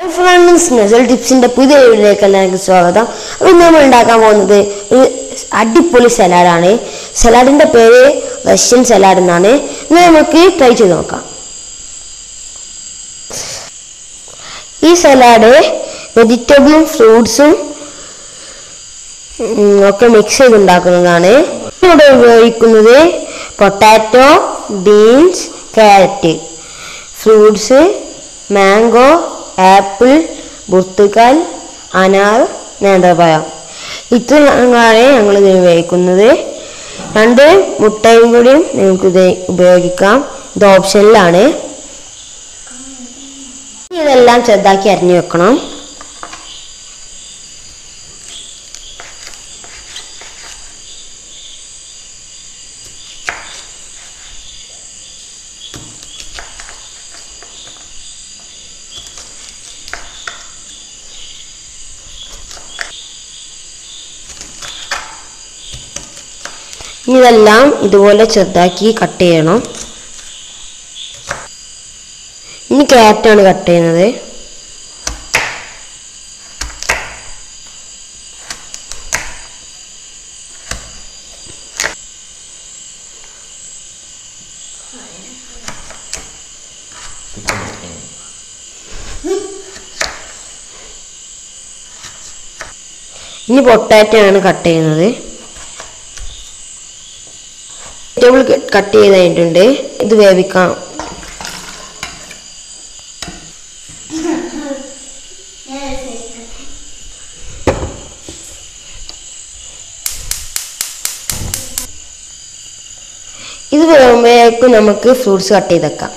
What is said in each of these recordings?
friends Nazal ടിപ്സിന്റെ പുതിയ വീഡിയോയിലേക്ക് എല്ലാവർക്കും സ്വാഗതം അപ്പോൾ ഇന്ന് നമ്മൾ ഉണ്ടാക്കാൻ പോകുന്നത് ഒരു അടിപൊളി സലാഡാണ് സലാഡിന്റെ പേര് റഷ്യൻ സലാഡ് എന്നാണ് ഇന്ന് നമുക്ക് ട്രൈ ചെയ്ത് നോക്കാം ഈ സലാഡ് വെജിറ്റബിളും ഫ്രൂട്ട്സും ഒക്കെ മിക്സ് ചെയ്ത് ഉണ്ടാക്കുന്നതാണ് ഇവിടെ ഉപയോഗിക്കുന്നത് potato beans carrot fruits mango apple ബുർത്തുക്കാൽ അനാർ നേന്ത്രപ്പഴം ഇത്രയാണ് ഞങ്ങൾ ഇത് ഉപയോഗിക്കുന്നത് രണ്ട് മുട്ടയും കൂടിയും നിങ്ങൾക്ക് ഇത് ഉപയോഗിക്കാം ഇത് ഓപ്ഷനിലാണ് ഇതെല്ലാം ചെറുതാക്കി അരിഞ്ഞു വെക്കണം ഇനി ഇതെല്ലാം ഇതുപോലെ ചെറുതാക്കി കട്ട് ചെയ്യണം ഇനി ക്യാരറ്റാണ് കട്ട് ചെയ്യുന്നത് ഇനി പൊട്ടാറ്റോ ആണ് കട്ട് ചെയ്യുന്നത് വെജിറ്റബിൾ കട്ട് ചെയ്ത് കഴിഞ്ഞിട്ടുണ്ട് ഇത് വേവിക്കാം ഇത് വേകുമ്പോഴേക്കും നമുക്ക് ഫ്രൂട്ട്സ് കട്ട് ചെയ്തേക്കാം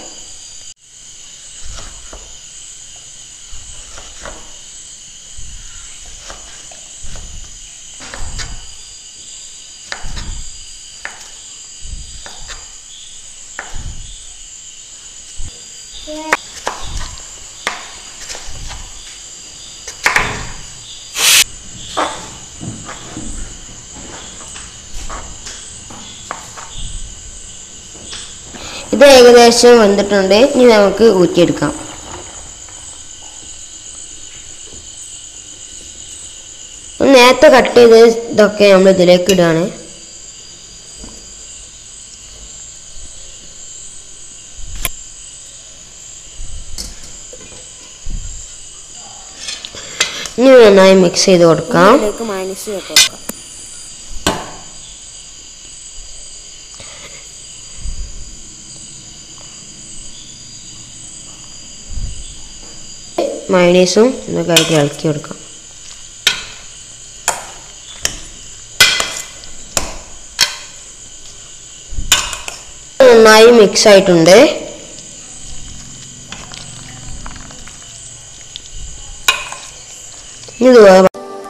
ഇത് ഏകദേശം വന്നിട്ടുണ്ട് ഇനി നമുക്ക് ഊറ്റിയെടുക്കാം നേരത്തെ കട്ട് ചെയ്ത് ഇതൊക്കെ നമ്മൾ ഇതിലേക്ക് ഇടുകയാണ് ഇനി നന്നായി മിക്സ് ചെയ്ത് കൊടുക്കാം മൈനസ് കൊടുക്കാം മയണീസും ഇതൊക്കെ ആയിട്ട് ഇളക്കി കൊടുക്കാം നന്നായി മിക്സ് ആയിട്ടുണ്ട് ഇനി ഇത് വേറെ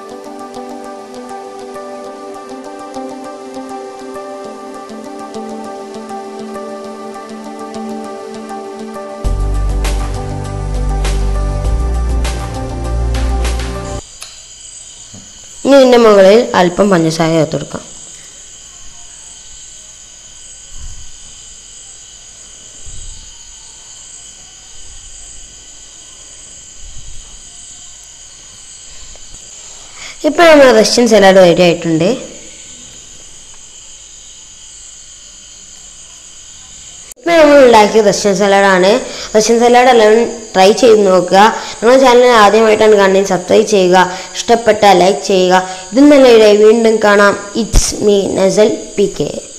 ഇനി ഇതിൻ്റെ മുകളിൽ അല്പം പഞ്ചസാര ചേർത്ത് കൊടുക്കാം ഇപ്പോൾ നമ്മൾ റഷ്യൻ സലാഡ് റെഡി ആയിട്ടുണ്ട് ഇപ്പോൾ നമ്മൾ ഉണ്ടാക്കിയ റഷ്യൻ സലാഡാണ് റഷ്യൻ സലാഡ് എല്ലാവരും ട്രൈ ചെയ്ത് നോക്കുക നമ്മുടെ ചാനൽ ആദ്യമായിട്ടാണ് കാണുന്നത് സബ്സ്ക്രൈബ് ചെയ്യുക ഇഷ്ടപ്പെട്ട ലൈക്ക് ചെയ്യുക ഇതും നല്ല വീണ്ടും കാണാം it's me Nasal P K